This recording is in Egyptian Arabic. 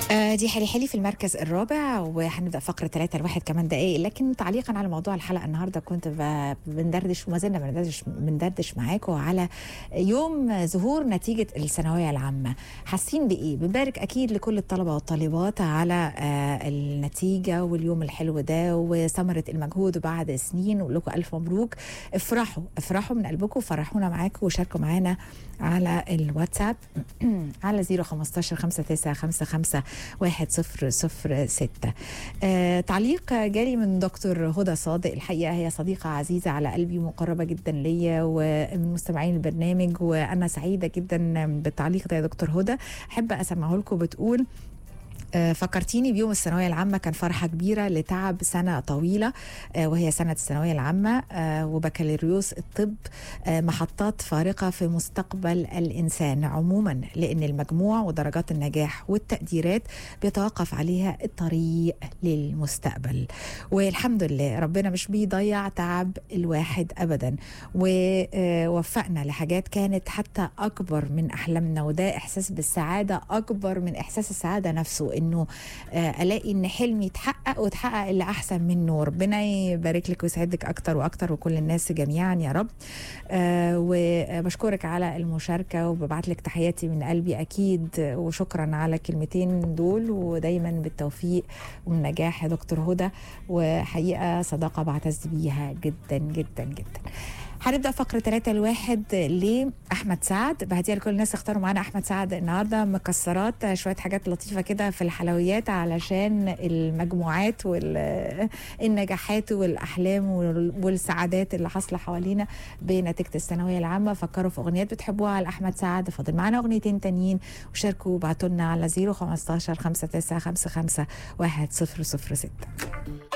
آه، دي حالي حالي في المركز الرابع وهنبدا فقره ثلاثة لواحد كمان دقائق لكن تعليقا على موضوع الحلقه النهارده كنت ب- بندردش وما زلنا بندردش بندردش معاكم على يوم ظهور نتيجه الثانويه العامه حاسين بايه؟ بنبارك اكيد لكل الطلبه والطالبات على آه، النتيجه واليوم الحلو ده وثمره المجهود بعد سنين ونقول لكم الف مبروك افرحوا افرحوا من قلبكم فرحونا معاكم وشاركوا معانا على الواتساب على 015 59 55 1006 آه تعليق جالي من دكتور هدى صادق الحقيقه هي صديقه عزيزه على قلبي ومقربه جدا ليا ومن مستمعين البرنامج وانا سعيده جدا بالتعليق ده يا دكتور هدى احب اسمعه لكم بتقول آه، فكرتيني بيوم الثانوية العامة كان فرحة كبيرة لتعب سنة طويلة آه، وهي سنة الثانوية العامة آه، وبكالوريوس الطب آه، محطات فارقة في مستقبل الإنسان عموما لأن المجموع ودرجات النجاح والتقديرات بيتوقف عليها الطريق للمستقبل والحمد لله ربنا مش بيضيع تعب الواحد أبدا ووفقنا لحاجات كانت حتى أكبر من أحلامنا وده إحساس بالسعادة أكبر من إحساس السعادة نفسه إنه آه، ألاقي إن حلمي يتحقق وتحقق اللي أحسن منه ربنا يبارك لك ويسعدك أكتر وأكتر وكل الناس جميعا يا رب آه، وبشكرك على المشاركة وببعت لك تحياتي من قلبي أكيد وشكرا على الكلمتين دول ودايما بالتوفيق والنجاح يا دكتور هدى وحقيقة صداقة بعتز بيها جدا جدا جدا هنبدا فقره ثلاثة الواحد لاحمد سعد بهديها لكل الناس اختاروا معانا احمد سعد النهارده مكسرات شويه حاجات لطيفه كده في الحلويات علشان المجموعات والنجاحات والاحلام وال- والسعادات اللي حاصله حوالينا بنتيجه الثانويه العامه فكروا في اغنيات بتحبوها على احمد سعد فاضل معانا اغنيتين تانيين وشاركوا وابعتوا لنا على 015 5955 1006